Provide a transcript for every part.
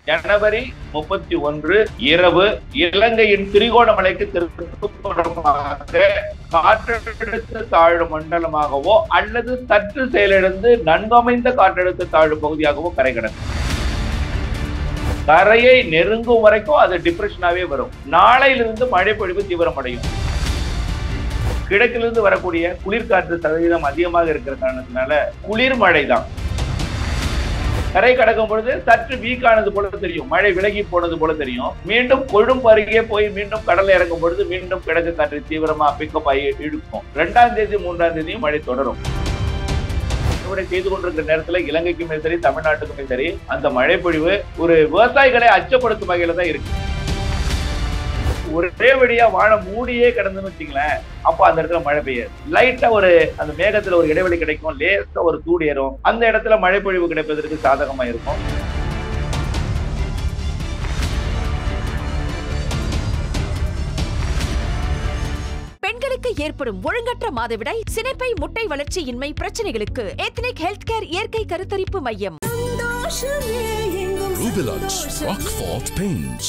ஜனவரி முப்பத்தி ஒன்று இரவு இலங்கையின் திரிகோணமலைக்கு திருப்புறமாக காற்றழுத்த தாழ்வு மண்டலமாகவோ அல்லது சற்று செயலிழந்து நன்கமைந்த காற்றழுத்த தாழ்வு பகுதியாகவோ கரை கிடக்கும் கரையை நெருங்கும் வரைக்கும் அது டிப்ரெஷனாவே வரும் நாளையிலிருந்து மழை பொழிவு தீவிரமடையும் கிழக்கிலிருந்து வரக்கூடிய குளிர்காற்று சதவீதம் அதிகமாக இருக்கிற காரணத்தினால குளிர் மழை தான் கரை கடக்கும் பொழுது சற்று வீக்கானது போல தெரியும் மழை விலகி போனது போல தெரியும் மீண்டும் கொழும்பு அருகே போய் மீண்டும் கடல்ல இறங்கும் பொழுது மீண்டும் கிழக்கு காற்று தீவிரமா பிக்கப் ஆகி இழுக்கும் இரண்டாம் தேதி மூன்றாம் தேதியும் மழை தொடரும் அறுவடை செய்து கொண்டிருக்கிற நேரத்துல இலங்கைக்குமே சரி தமிழ்நாட்டுக்குமே சரி அந்த மழை பொழிவு ஒரு விவசாயிகளை அச்சப்படுத்தும் வகையில தான் இருக்கு ஒரே வழியா வாழை மூடியே கிடந்துன்னு வச்சுங்களேன் அப்போ அந்த இடத்துல மழை பெய்யாது லைட்டா ஒரு அந்த மேகத்துல ஒரு இடைவெளி கிடைக்கும் லேசா ஒரு தூடு ஏறும் அந்த இடத்துல மழை பொழிவு கிடைப்பதற்கு சாதகமா இருக்கும் பெண்களுக்கு ஏற்படும் ஒழுங்கற்ற மாதவிடாய் சினைப்பை முட்டை வளர்ச்சியின்மை பிரச்சனைகளுக்கு எத்னிக் ஹெல்த் கேர் இயற்கை கருத்தரிப்பு மையம் Rubilux Rockfort Paints.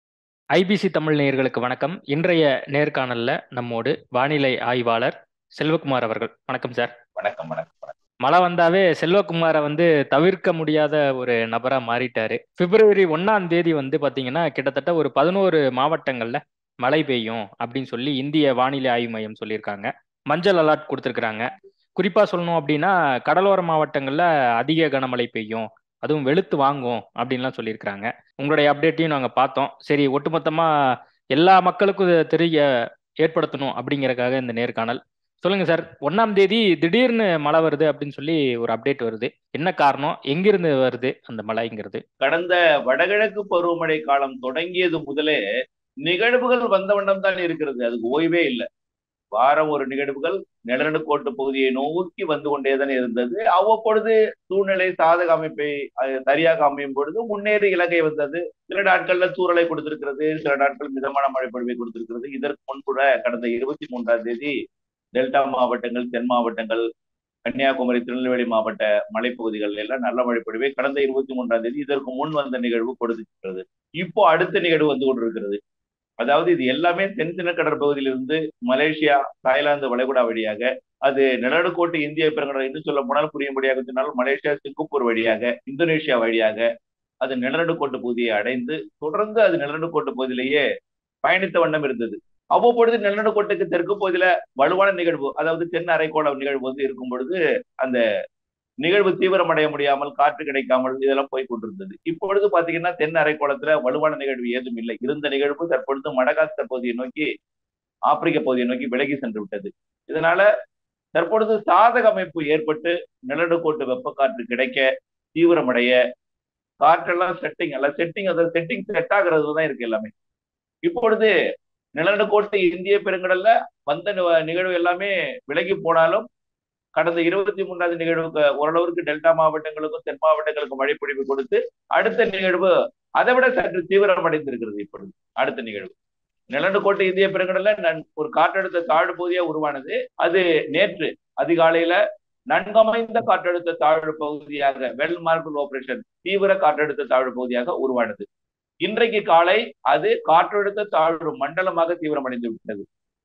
IBC Tamil நேயர்களுக்கு வணக்கம் இன்றைய நேர்காணல்ல நம்மோடு வானிலை ஆய்வாளர் செல்வகுமார் அவர்கள் வணக்கம் சார் வணக்கம் வணக்கம் வணக்கம் மழை வந்தாவே செல்வகுமாரை வந்து தவிர்க்க முடியாத ஒரு நபரா மாறிட்டாரு பிப்ரவரி ஒன்னாம் தேதி வந்து பாத்தீங்கன்னா கிட்டத்தட்ட ஒரு பதினோரு மாவட்டங்கள்ல மழை பெய்யும் அப்படின்னு சொல்லி இந்திய வானிலை ஆய்வு மையம் சொல்லியிருக்காங்க மஞ்சள் அலர்ட் கொடுத்துருக்குறாங்க குறிப்பா சொல்லணும் அப்படின்னா கடலோர மாவட்டங்கள்ல அதிக கனமழை பெய்யும் அதுவும் வெளுத்து வாங்கும் அப்படின்லாம் சொல்லியிருக்கிறாங்க உங்களுடைய அப்டேட்டையும் நாங்கள் பார்த்தோம் சரி ஒட்டுமொத்தமா எல்லா மக்களுக்கும் இதை தெரிய ஏற்படுத்தணும் அப்படிங்கறக்காக இந்த நேர்காணல் சொல்லுங்க சார் ஒன்னாம் தேதி திடீர்னு மழை வருது அப்படின்னு சொல்லி ஒரு அப்டேட் வருது என்ன காரணம் எங்கிருந்து வருது அந்த மழைங்கிறது கடந்த வடகிழக்கு பருவமழை காலம் தொடங்கியது முதலே நிகழ்வுகள் வந்த வண்ணம் தான் இருக்கிறது அதுக்கு ஓய்வே இல்லை வாரம் ஒரு நிகழ்வுகள் நிலநடுக்கோட்டு பகுதியை நோக்கி வந்து கொண்டேதான் இருந்தது அவ்வப்பொழுது சூழ்நிலை சாதக அமைப்பை அது சரியாக அமையும் பொழுது முன்னேறி இலங்கை வந்தது சில நாட்கள்ல தூறலை கொடுத்திருக்கிறது சில நாட்கள் மிதமான மழை பொழிவை கொடுத்திருக்கிறது இதற்கு முன்புற கடந்த இருபத்தி மூன்றாம் தேதி டெல்டா மாவட்டங்கள் தென் மாவட்டங்கள் கன்னியாகுமரி திருநெல்வேலி மாவட்ட மலைப்பகுதிகள் எல்லாம் நல்ல மழை பொழிவை கடந்த இருபத்தி மூன்றாம் தேதி இதற்கு முன் வந்த நிகழ்வு கொடுத்திருக்கிறது இப்போ அடுத்த நிகழ்வு வந்து கொண்டிருக்கிறது அதாவது இது எல்லாமே தென் திணக்கடற் பகுதியிலிருந்து மலேசியா தாய்லாந்து வளைகுடா வழியாக அது நிலநடுக்கோட்டு இந்திய பெருங்கடல் என்று சொல்ல போனால் புரியும்படியாக சொன்னால் மலேசியா சிங்கப்பூர் வழியாக இந்தோனேஷியா வழியாக அது நிலநடுக்கோட்டு பகுதியை அடைந்து தொடர்ந்து அது நிலநடுக்கோட்டு பகுதியிலேயே பயணித்த வண்ணம் இருந்தது அவ்வப்பொழுது நிலநடுக்கோட்டுக்கு தெற்கு பகுதியில வலுவான நிகழ்வு அதாவது தென் அரைக்கோள நிகழ்வு வந்து இருக்கும் பொழுது அந்த நிகழ்வு தீவிரமடைய முடியாமல் காற்று கிடைக்காமல் இதெல்லாம் போய் கொண்டிருந்தது இப்பொழுது பாத்தீங்கன்னா தென் அரைக்கோளத்துல வலுவான நிகழ்வு ஏதும் இல்லை இருந்த நிகழ்வு தற்பொழுது மடகாஸ்கர் பகுதியை நோக்கி ஆப்பிரிக்க பகுதியை நோக்கி விலகி சென்று விட்டது இதனால தற்பொழுது சாதக அமைப்பு ஏற்பட்டு நிலநடுக்கோட்டு வெப்ப காற்று கிடைக்க தீவிரமடைய காற்றெல்லாம் செட்டிங் அல்ல செட்டிங் அதாவது செட்டிங் செட் ஆகிறது தான் இருக்கு எல்லாமே இப்பொழுது நிலநடுக்கோட்டு இந்திய பெருங்கடல்ல வந்த நிகழ்வு எல்லாமே விலகி போனாலும் கடந்த இருபத்தி மூன்றாவது நிகழ்வுக்கு ஓரளவுக்கு டெல்டா மாவட்டங்களுக்கும் தென் மாவட்டங்களுக்கும் மழை பொழிவு கொடுத்து அடுத்த நிகழ்வு அதை விட சற்று தீவிரமடைந்திருக்கிறது இப்பொழுது அடுத்த நிகழ்வு நிலநடுக்கோட்டை இந்திய பெருங்கடல்ல ஒரு காற்றழுத்த தாழ்வு பகுதியா உருவானது அது நேற்று அதிகாலையில நன்கமைந்த காற்றழுத்த தாழ்வு பகுதியாக வெல் மார்க் ஆபரேஷன் தீவிர காற்றழுத்த தாழ்வு பகுதியாக உருவானது இன்றைக்கு காலை அது காற்றழுத்த தாழ்வு மண்டலமாக தீவிரமடைந்து விட்டது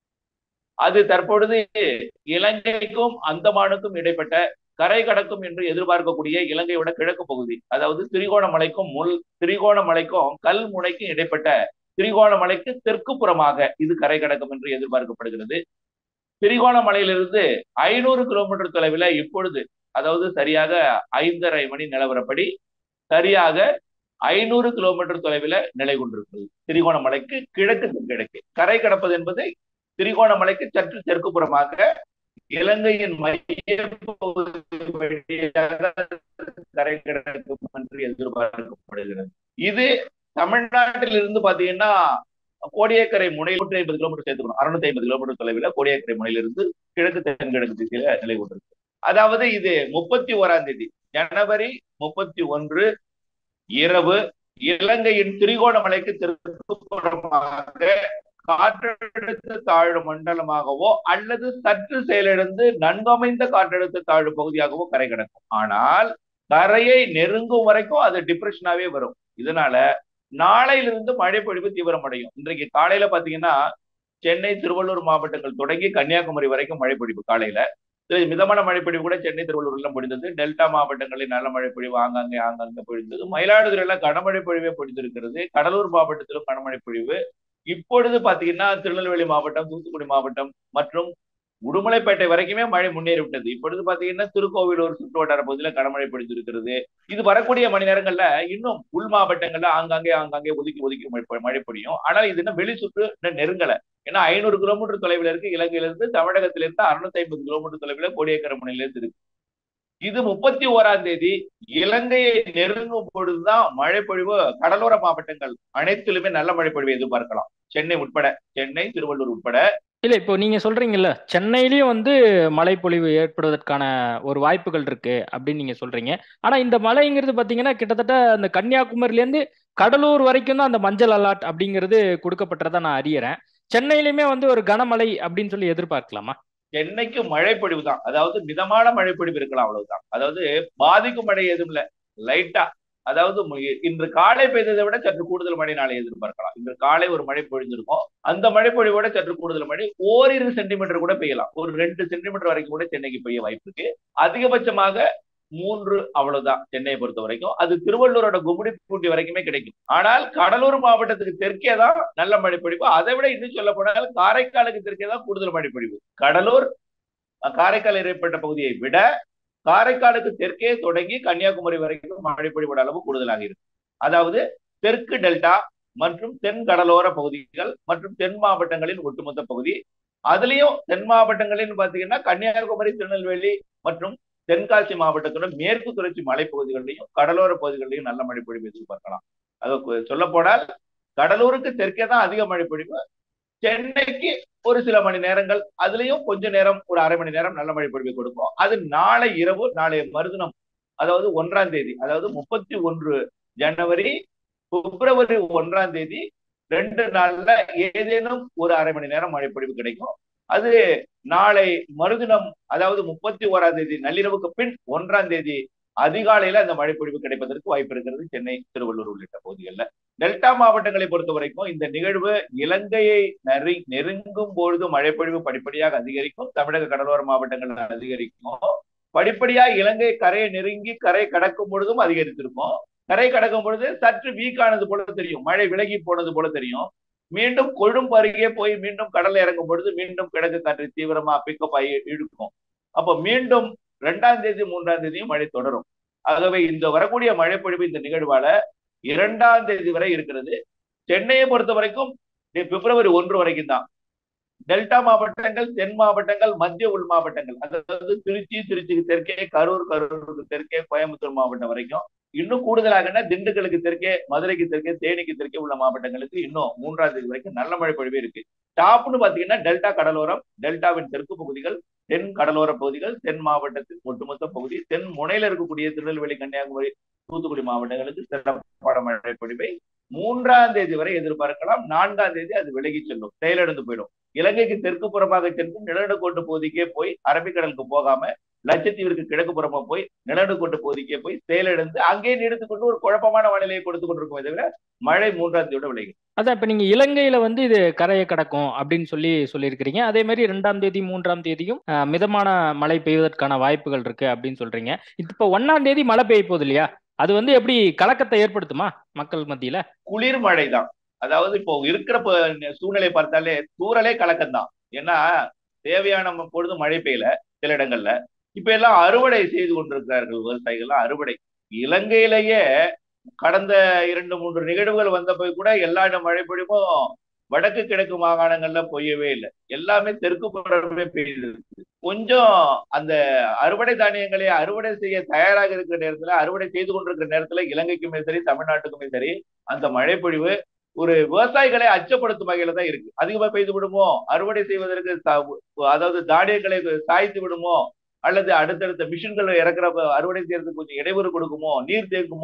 அது தற்பொழுது இலங்கைக்கும் அந்தமானுக்கும் இடைப்பட்ட கரை கடக்கும் என்று எதிர்பார்க்கக்கூடிய இலங்கையோட கிழக்கு பகுதி அதாவது திரிகோணமலைக்கும் முள் திரிகோணமலைக்கும் கல்முனைக்கும் இடைப்பட்ட திரிகோணமலைக்கு தெற்கு புறமாக இது கரை கடக்கும் என்று எதிர்பார்க்கப்படுகிறது திரிகோணமலையிலிருந்து ஐநூறு கிலோமீட்டர் தொலைவில் இப்பொழுது அதாவது சரியாக ஐந்தரை மணி நிலவரப்படி சரியாக ஐநூறு கிலோமீட்டர் தொலைவில் நிலை கொண்டிருக்கிறது திரிகோணமலைக்கு கிழக்கு தென்கிழக்கு கரை கடப்பது என்பது திரிகோணமலைக்கு சற்று தெற்கு புறமாக இலங்கையின் மைய கரை கிடக்கும் என்று எதிர்பார்க்கப்படுகிறது இது தமிழ்நாட்டில் இருந்து பாத்தீங்கன்னா கோடியக்கரை முனை நூற்றி ஐம்பது கிலோமீட்டர் சேர்த்துக்கணும் அறுநூத்தி ஐம்பது கிலோமீட்டர் தொலைவில் கோடியக்கரை முனையிலிருந்து கிழக்கு தென்கிழக்கு திசையில நிலை கொண்டிருக்கு அதாவது இது முப்பத்தி ஓராம் தேதி ஜனவரி முப்பத்தி ஒன்று இரவு இலங்கையின் திரிகோணமலைக்கு தெற்குப்புறமாக காற்றழுத்த தாழ்வு மண்டலமாகவோ அல்லது சற்று செயலிழந்து நன்கமைந்த காற்றழுத்த தாழ்வு பகுதியாகவோ கரை கிடக்கும் ஆனால் கரையை நெருங்கும் வரைக்கும் அது டிப்ரெஷனாவே வரும் இதனால நாளையிலிருந்து மழை பொழிவு தீவிரமடையும் இன்றைக்கு காலையில பாத்தீங்கன்னா சென்னை திருவள்ளூர் மாவட்டங்கள் தொடங்கி கன்னியாகுமரி வரைக்கும் மழை பொழிவு காலையில இது மிதமான மழைப்பொழிவு கூட சென்னை திருவள்ளூர்ல பொழிந்தது டெல்டா மாவட்டங்களில் நல்ல மழை பொழிவு ஆங்காங்கே ஆங்காங்கே பொழிந்தது மயிலாடுதுறையில கனமழை பொழிவே பொழிந்திருக்கிறது கடலூர் மாவட்டத்திலும் கனமழை பொழிவு இப்பொழுது பாத்தீங்கன்னா திருநெல்வேலி மாவட்டம் தூத்துக்குடி மாவட்டம் மற்றும் உடுமலைப்பேட்டை வரைக்குமே மழை முன்னேறி விட்டது இப்பொழுது பாத்தீங்கன்னா திருக்கோவிலூர் சுற்று வட்டார பகுதியில் கனமழை பொழிந்திருக்கிறது இது வரக்கூடிய மணி நேரங்கள்ல இன்னும் உள் மாவட்டங்கள்ல ஆங்காங்கே ஆங்காங்கே ஒதுக்கி ஒதுக்கி மழை மழை பொழியும் ஆனால் இது இன்னும் வெளி சுற்று இன்னும் நெருங்கல ஏன்னா ஐநூறு கிலோமீட்டர் தொலைவில் இருக்கு இலங்கையில இருந்து தமிழகத்தில இருந்து அறுநூத்தி ஐம்பது கிலோமீட்டர் தொலைவில் கோடியக்கரை முனையில இருந்து இருக்கு இது முப்பத்தி ஓராம் தேதி இலங்கையை நெருங்கும் பொழுதுதான் மழை பொழிவு கடலோர மாவட்டங்கள் அனைத்திலுமே நல்ல மழை பொழிவை எதிர்பார்க்கலாம் சென்னை உட்பட சென்னை திருவள்ளூர் உட்பட இல்ல இப்போ நீங்க சொல்றீங்கல்ல சென்னையிலயும் வந்து மழைப்பொழிவு ஏற்படுவதற்கான ஒரு வாய்ப்புகள் இருக்கு அப்படின்னு நீங்க சொல்றீங்க ஆனா இந்த மழைங்கிறது பாத்தீங்கன்னா கிட்டத்தட்ட அந்த கன்னியாகுமரியில இருந்து கடலூர் வரைக்கும் தான் அந்த மஞ்சள் அலர்ட் அப்படிங்கிறது கொடுக்கப்பட்டதா நான் அறியறேன் சென்னையிலுமே வந்து ஒரு கனமழை அப்படின்னு சொல்லி எதிர்பார்க்கலாமா சென்னைக்கு மழை பொழிவு தான் அதாவது மிதமான மழை பொழிவு இருக்கலாம் அவ்வளவுதான் அதாவது பாதிக்கும் மழை எதுவும் இல்ல லைட்டா அதாவது இன்று காலை பெய்ததை விட சற்று கூடுதல் மழை நாளை எதிர்பார்க்கலாம் இன்று காலை ஒரு மழை பொழிஞ்சிருக்கும் அந்த மழை பொழிவோட சற்று கூடுதல் மழை ஓரிரு சென்டிமீட்டர் கூட பெய்யலாம் ஒரு ரெண்டு சென்டிமீட்டர் வரைக்கும் கூட சென்னைக்கு பெய்ய வாய்ப்பு இருக்கு அதிகபட்சமாக மூன்று அவ்வளவுதான் சென்னையை பொறுத்த வரைக்கும் அது திருவள்ளூரோட கும்மிடிப்பூண்டி வரைக்குமே கிடைக்கும் ஆனால் கடலூர் மாவட்டத்துக்கு தெற்கே தான் நல்ல மழை பொழிவு அதை விட இன்னும் சொல்ல போனால் காரைக்காலுக்கு தெற்கே தான் கூடுதல் மழை பொழிவு கடலூர் காரைக்கால் ஏற்பட்ட பகுதியை விட காரைக்காலுக்கு தெற்கே தொடங்கி கன்னியாகுமரி வரைக்கும் மழை பொழிவோட அளவு கூடுதலாக இருக்கு அதாவது தெற்கு டெல்டா மற்றும் தென் கடலோர பகுதிகள் மற்றும் தென் மாவட்டங்களின் ஒட்டுமொத்த பகுதி அதுலயும் தென் மாவட்டங்களின் பாத்தீங்கன்னா கன்னியாகுமரி திருநெல்வேலி மற்றும் தென்காசி மாவட்டத்தோட மேற்கு தொடர்ச்சி மலைப்பகுதிகளிலையும் கடலோர பகுதிகளிலையும் நல்ல மழை பொழிவு எதிர்பார்க்கலாம் அது சொல்ல போனால் கடலூருக்கு தெற்கே தான் அதிக மழை பொழிவு சென்னைக்கு ஒரு சில மணி நேரங்கள் அதுலயும் கொஞ்ச நேரம் ஒரு அரை மணி நேரம் நல்ல மழை பொழிவை கொடுக்கும் அது நாளை இரவு நாளைய மறுதினம் அதாவது ஒன்றாம் தேதி அதாவது முப்பத்தி ஒன்று ஜனவரி பிப்ரவரி ஒன்றாம் தேதி ரெண்டு நாள்ல ஏதேனும் ஒரு அரை மணி நேரம் மழை பொழிவு கிடைக்கும் அது நாளை மறுதினம் அதாவது முப்பத்தி ஓராம் தேதி நள்ளிரவுக்கு பின் ஒன்றாம் தேதி அதிகாலையில அந்த மழைப்பொழிவு கிடைப்பதற்கு வாய்ப்பு இருக்கிறது சென்னை திருவள்ளூர் உள்ளிட்ட பகுதிகளில் டெல்டா மாவட்டங்களை பொறுத்த வரைக்கும் இந்த நிகழ்வு இலங்கையை நெறி நெருங்கும் பொழுது மழைப்பொழிவு படிப்படியாக அதிகரிக்கும் தமிழக கடலோர மாவட்டங்கள் அதிகரிக்கும் படிப்படியா இலங்கை கரையை நெருங்கி கரை கடக்கும் பொழுதும் அதிகரித்திருக்கும் கரை கடக்கும் பொழுது சற்று வீக்கானது போல தெரியும் மழை விலகி போனது போல தெரியும் மீண்டும் கொழும்பு அருகே போய் மீண்டும் கடல் இறங்கும் பொழுது மீண்டும் கிழக்கு காற்று தீவிரமா பிக்கப் ஆகி இழுக்கும் அப்போ மீண்டும் இரண்டாம் தேதி மூன்றாம் தேதியும் மழை தொடரும் ஆகவே இந்த வரக்கூடிய மழை பொழிவு இந்த நிகழ்வால இரண்டாம் தேதி வரை இருக்கிறது சென்னையை பொறுத்த வரைக்கும் பிப்ரவரி ஒன்று வரைக்கும் தான் டெல்டா மாவட்டங்கள் தென் மாவட்டங்கள் மத்திய உள் மாவட்டங்கள் அதாவது திருச்சி திருச்சிக்கு தெற்கே கரூர் கரூருக்கு தெற்கே கோயம்புத்தூர் மாவட்டம் வரைக்கும் இன்னும் கூடுதலாக திண்டுக்கலுக்கு தெற்கே மதுரைக்கு தெற்கே தேனிக்கு தெற்கே உள்ள மாவட்டங்களுக்கு இன்னும் மூன்றாம் தேதி வரைக்கும் நல்ல மழை பொழிவே இருக்கு டாப்னு பாத்தீங்கன்னா டெல்டா கடலோரம் டெல்டாவின் தெற்கு பகுதிகள் தென் கடலோர பகுதிகள் தென் மாவட்டத்தின் ஒட்டுமொத்த பகுதி தென் முனையில இருக்கக்கூடிய திருநெல்வேலி கன்னியாகுமரி தூத்துக்குடி மாவட்டங்களுக்கு சிறப்பான மழை பொழிவை மூன்றாம் தேதி வரை எதிர்பார்க்கலாம் நான்காம் தேதி அது விலகி செல்லும் செயலிழந்து போயிடும் இலங்கைக்கு தெற்கு புறமாக சென்று நிலநடுக்கோட்டு பகுதிக்கே போய் அரபிக்கடலுக்கு போகாம லட்சத்தீவிற்கு கிழக்கு புறமா போய் நிலநடுக்கோட்டு பகுதிக்கே போய் செயலிழந்து அங்கே நீடித்துக் கொண்டு ஒரு குழப்பமான வானிலையை கொடுத்து கொண்டிருக்கும் தவிர மழை மூன்றாம் தேதியோட விலகி அதான் இப்ப நீங்க இலங்கையில வந்து இது கரையை கடக்கும் அப்படின்னு சொல்லி சொல்லியிருக்கிறீங்க அதே மாதிரி ரெண்டாம் தேதி மூன்றாம் தேதியும் மிதமான மழை பெய்வதற்கான வாய்ப்புகள் இருக்கு அப்படின்னு சொல்றீங்க இப்ப ஒன்னாம் தேதி மழை பெய்ய போகுது இல்லையா அது வந்து எப்படி கலக்கத்தை ஏற்படுத்துமா மக்கள் மத்தியில குளிர் மழை தான் அதாவது இப்போ இருக்கிற சூழ்நிலை பார்த்தாலே தூரலே கலக்கம் தான் ஏன்னா தேவையான பொழுது மழை பெய்யல சில இடங்கள்ல இப்ப எல்லாம் அறுவடை செய்து கொண்டிருக்கிறார்கள் விவசாயிகள்லாம் அறுவடை இலங்கையிலேயே கடந்த இரண்டு மூன்று நிகழ்வுகள் வந்த போய் கூட எல்லா மழை பொழிவும் வடக்கு கிழக்கு மாகாணங்கள்ல பொய்யவே இல்லை எல்லாமே தெற்கு புறமே பெய்யுது கொஞ்சம் அந்த அறுவடை தானியங்களை அறுவடை செய்ய தயாராக இருக்கிற நேரத்துல அறுவடை செய்து கொண்டிருக்கிற நேரத்துல இலங்கைக்குமே சரி தமிழ்நாட்டுக்குமே சரி அந்த மழை பொழிவு ஒரு விவசாயிகளை அச்சப்படுத்தும் வகையில தான் இருக்கு அதிகமா பெய்து விடுமோ அறுவடை செய்வதற்கு அதாவது தானியங்களை சாய்த்து விடுமோ அல்லது அடுத்தடுத்த மிஷின்கள் இறக்குற அறுவடை செய்யறதுக்கு கொஞ்சம் இடையூறு கொடுக்குமோ நீர் தேக்குமோ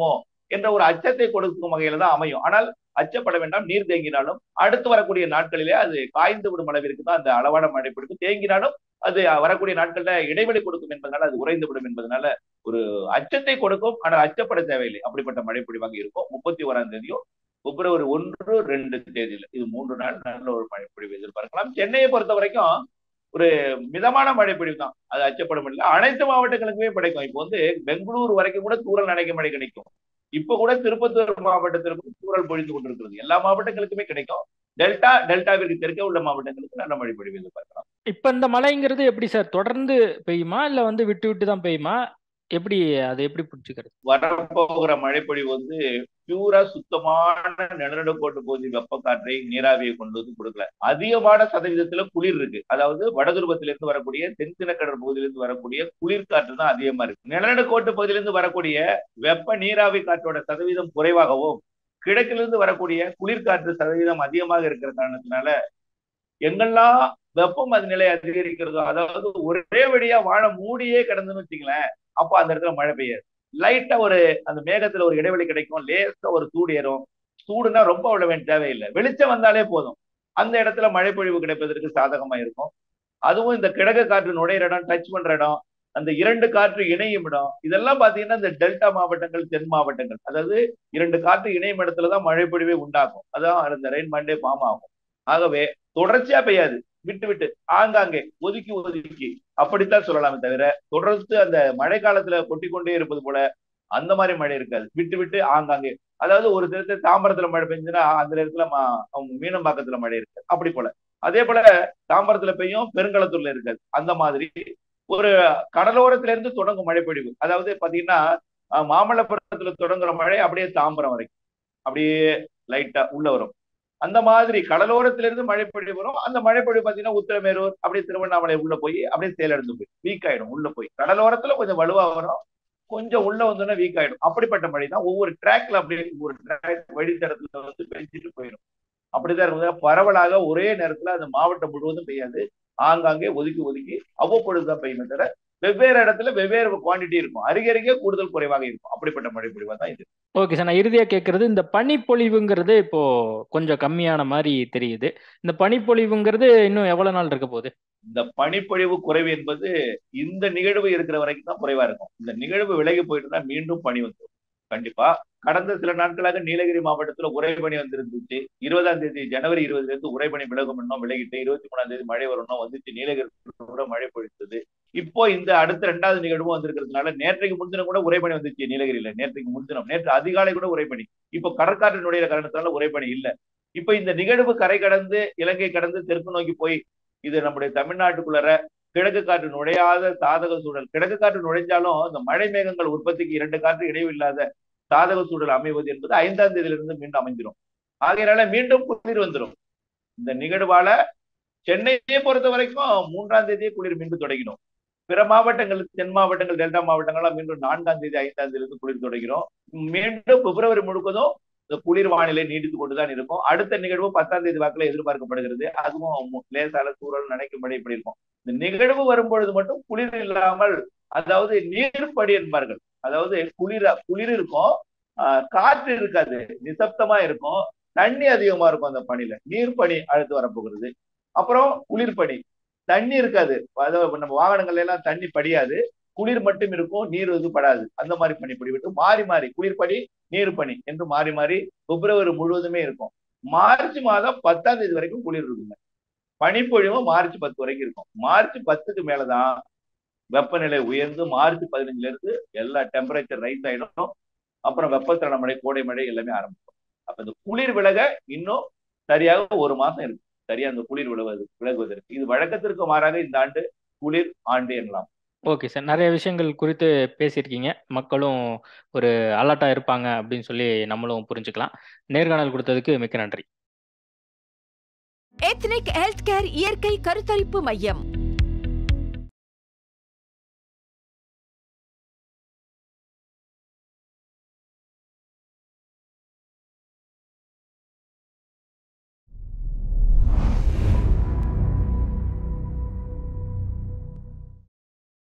என்ற ஒரு அச்சத்தை கொடுக்கும் வகையில தான் அமையும் ஆனால் அச்சப்பட வேண்டாம் நீர் தேங்கினாலும் அடுத்து வரக்கூடிய நாட்களிலே அது காய்ந்து விடும் அளவிற்கு தான் அந்த அளவான மழை பிடிக்கும் தேங்கினாலும் அது வரக்கூடிய நாட்கள்ல இடைவெளி கொடுக்கும் என்பதனால அது உறைந்து விடும் என்பதனால ஒரு அச்சத்தை கொடுக்கும் ஆனால் அச்சப்பட தேவையில்லை அப்படிப்பட்ட மழை பொழிவாக இருக்கும் முப்பத்தி ஓராம் தேதியும் பிப்ரவரி ஒன்று ரெண்டு தேதியில இது மூன்று நாள் நல்ல ஒரு மழை பொழிவு எதிர்பார்க்கலாம் சென்னையை பொறுத்த வரைக்கும் ஒரு மிதமான மழை பொழிவு தான் அது அச்சப்படும் இல்லை அனைத்து மாவட்டங்களுக்குமே கிடைக்கும் இப்போ வந்து பெங்களூர் வரைக்கும் கூட தூரல் நனைக்க மழை கிடைக்கும் இப்ப கூட திருப்பத்தூர் மாவட்டத்திற்கு தூரல் பொழிந்து கொண்டிருக்கிறது எல்லா மாவட்டங்களுக்குமே கிடைக்கும் டெல்டா டெல்டாவிற்கு தெற்கே உள்ள மாவட்டங்களுக்கு நல்ல மழை பொழிவு எதிர்பார்க்கலாம் இப்ப இந்த மழைங்கிறது எப்படி சார் தொடர்ந்து பெய்யுமா இல்ல வந்து விட்டு விட்டு தான் பெய்யுமா எப்படி அது எப்படி புரிஞ்சுக்கிறது வரப்போகிற மழைப்பொழிவு வந்து பியூரா சுத்தமான நிலநடுக்கோட்டு பகுதி வெப்ப காற்றை நீராவியை கொண்டு வந்து கொடுக்கல அதிகமான சதவீதத்துல குளிர் இருக்கு அதாவது வடதுருவத்திலிருந்து வரக்கூடிய தென்கிழக்கடல் பகுதியிலிருந்து வரக்கூடிய குளிர் காற்று தான் அதிகமா இருக்கு நிலநடுக்கோட்டு பகுதியிலிருந்து வரக்கூடிய வெப்ப நீராவி காற்றோட சதவீதம் குறைவாகவும் கிழக்கிலிருந்து வரக்கூடிய குளிர்காற்று சதவீதம் அதிகமாக இருக்கிற காரணத்தினால எங்கெல்லாம் வெப்பம் அது நிலை அதிகரிக்கிறதோ அதாவது ஒரே வழியா வாழை மூடியே கிடந்துன்னு வச்சுங்களேன் அப்போ அந்த இடத்துல மழை பெய்யாது லைட்டா ஒரு அந்த மேகத்துல ஒரு இடைவெளி கிடைக்கும் லேசா ஒரு சூடு ஏறும் சூடுனா ரொம்ப விட வேண்டிய தேவையில்லை வெளிச்சம் வந்தாலே போதும் அந்த இடத்துல மழை பொழிவு கிடைப்பதற்கு சாதகமா இருக்கும் அதுவும் இந்த கிழக்கு காற்று நுழையிற இடம் டச் பண்ற இடம் அந்த இரண்டு காற்று இணையும் இடம் இதெல்லாம் பாத்தீங்கன்னா இந்த டெல்டா மாவட்டங்கள் தென் மாவட்டங்கள் அதாவது இரண்டு காற்று இணையும் இடத்துலதான் மழை பொழிவே உண்டாகும் அதான் அந்த ரெயின் மண்டே ஃபார்ம் ஆகும் ஆகவே தொடர்ச்சியா பெய்யாது விட்டு விட்டு ஆங்காங்கே ஒதுக்கி ஒதுக்கி அப்படித்தான் சொல்லலாமே தவிர தொடர்ந்து அந்த மழை காலத்துல கொட்டி கொண்டே இருப்பது போல அந்த மாதிரி மழை இருக்காது விட்டு விட்டு ஆங்காங்கே அதாவது ஒரு இடத்துல தாம்பரத்துல மழை பெஞ்சுன்னா அந்த இடத்துல மீனம்பாக்கத்துல மழை இருக்கு அப்படி போல அதே போல தாம்பரத்துல பெய்யும் பெருங்களத்தூர்ல இருக்காது அந்த மாதிரி ஒரு கடலோரத்துல இருந்து தொடங்கும் மழை பொழிவு அதாவது பாத்தீங்கன்னா மாமல்லபுரத்துல தொடங்குற மழை அப்படியே தாம்பரம் வரைக்கும் அப்படியே லைட்டா உள்ள வரும் அந்த மாதிரி கடலோரத்திலிருந்து மழை பொழிவு வரும் அந்த மழை பொழிவு பாத்தீங்கன்னா உத்தரமேரூர் அப்படியே திருவண்ணாமலை உள்ள போய் அப்படியே சேலெடுத்து போய் வீக் ஆயிடும் உள்ள போய் கடலோரத்துல கொஞ்சம் வலுவா வரும் கொஞ்சம் உள்ள வந்தோன்னா வீக் ஆயிடும் அப்படிப்பட்ட மழை தான் ஒவ்வொரு ட்ராக்ல அப்படியே ஒரு ட்ராக் வழித்தடத்துல வந்து பெஞ்சிட்டு போயிடும் அப்படிதான் இருக்கும் பரவலாக ஒரே நேரத்துல அந்த மாவட்டம் முழுவதும் பெய்யாது ஆங்காங்கே ஒதுக்கி ஒதுக்கி அவ்வப்பொழுதுதான் பெய்யுமே தவிர வெவ்வேறு இடத்துல வெவ்வேறு குவான்டிட்டி இருக்கும் அருகே அருகே கூடுதல் குறைவாக இருக்கும் அப்படிப்பட்ட மழை பொழிவா தான் இது ஓகே சார் நான் இறுதியா கேட்கறது இந்த பனிப்பொழிவுங்கிறது இப்போ கொஞ்சம் கம்மியான மாதிரி தெரியுது இந்த பனிப்பொழிவுங்கிறது இன்னும் எவ்வளவு நாள் இருக்க போகுது இந்த பனிப்பொழிவு குறைவு என்பது இந்த நிகழ்வு இருக்கிற வரைக்கும் தான் குறைவா இருக்கும் இந்த நிகழ்வு விலகி போயிட்டு தான் மீண்டும் பனி வந்துடும் கண்டிப்பா கடந்த சில நாட்களாக நீலகிரி மாவட்டத்துல உறைபனி வந்திருந்துச்சு இருபதாம் தேதி ஜனவரி இருபதுல இருந்து உறைபனி விலகும் இன்னும் விலகிட்டு இருபத்தி மூணாம் தேதி மழை வரணும் வந்துச்சு நீலகிரி கூட மழை பொழித்தது இப்போ இந்த அடுத்த ரெண்டாவது நிகழ்வும் வந்திருக்கிறதுனால நேற்றைக்கு முன்தினம் கூட உறைபனி வந்துச்சு நீலகிரியில நேற்றைக்கு முன்தினம் நேற்று அதிகாலை கூட உறைபனி இப்போ கடற்காற்றினுடைய காரணத்தினால உறைபனி இல்ல இப்ப இந்த நிகழ்வு கரை கடந்து இலங்கை கடந்து தெற்கு நோக்கி போய் இது நம்முடைய தமிழ்நாட்டுக்குள்ளற கிழக்கு காற்று நுழையாத சாதக சூழல் கிழக்கு காற்று நுழைஞ்சாலும் இந்த மழை மேகங்கள் உற்பத்திக்கு இரண்டு காற்று இடைவு இல்லாத சாதக சூழல் அமைவது என்பது ஐந்தாம் தேதியிலிருந்து மீண்டும் அமைஞ்சிடும் ஆகையினால மீண்டும் குளிர் வந்துடும் இந்த நிகழ்வால சென்னையை பொறுத்த வரைக்கும் மூன்றாம் தேதியே குளிர் மீண்டும் தொடங்கிடும் பிற மாவட்டங்கள் தென் மாவட்டங்கள் டெல்டா மாவட்டங்கள்லாம் மீண்டும் நான்காம் தேதி ஐந்தாம் தேதியிலிருந்து குளிர் தொடங்கிறோம் மீண்டும் பிப்ரவரி முழுக்கதும் இந்த குளிர் வானிலை நீடித்து கொண்டுதான் இருக்கும் அடுத்த நிகழ்வு பத்தாம் தேதி வாக்குல எதிர்பார்க்கப்படுகிறது அதுவும் லேசால சூழல் நினைக்கும் மழை இப்படி இருக்கும் இந்த நிகழ்வு வரும்பொழுது மட்டும் குளிர் இல்லாமல் அதாவது நீர்ப்படி என்பார்கள் அதாவது குளிர குளிர் இருக்கும் காற்று இருக்காது நிசப்தமா இருக்கும் தண்ணி அதிகமா இருக்கும் அந்த பனியில நீர்ப்பனி அடுத்து வரப்போகிறது அப்புறம் குளிர்பனி தண்ணி இருக்காது அதாவது நம்ம வாகனங்கள்ல எல்லாம் தண்ணி படியாது குளிர் மட்டும் இருக்கும் நீர் இது படாது அந்த மாதிரி பனி பிடிவிட்டு மாறி மாறி குளிர்பனி நீர் பனி என்று மாறி மாறி பிப்ரவரி முழுவதுமே இருக்கும் மார்ச் மாதம் பத்தாம் தேதி வரைக்கும் குளிர் இருக்குங்க பனிப்பொழிவும் மார்ச் பத்து வரைக்கும் இருக்கும் மார்ச் பத்துக்கு மேலதான் வெப்பநிலை உயர்ந்து மார்ச் பதினஞ்சுல இருந்து எல்லா டெம்பரேச்சர் ரைஸ் ஆயிடும் அப்புறம் வெப்பத்தன மழை கோடை மழை எல்லாமே ஆரம்பிக்கும் அப்ப இந்த குளிர் விலக இன்னும் சரியாக ஒரு மாசம் இருக்கு சரியா அந்த குளிர் விலகுவது விலகுவதற்கு இது வழக்கத்திற்கு மாறாக இந்த ஆண்டு குளிர் ஆண்டு எனலாம் ஓகே சார் நிறைய விஷயங்கள் குறித்து பேசியிருக்கீங்க மக்களும் ஒரு அலர்ட்டாக இருப்பாங்க அப்படின்னு சொல்லி நம்மளும் புரிஞ்சுக்கலாம் நேர்காணல் கொடுத்ததுக்கு மிக்க நன்றி எத்னிக் ஹெல்த் கேர் இயற்கை கருத்தரிப்பு மையம்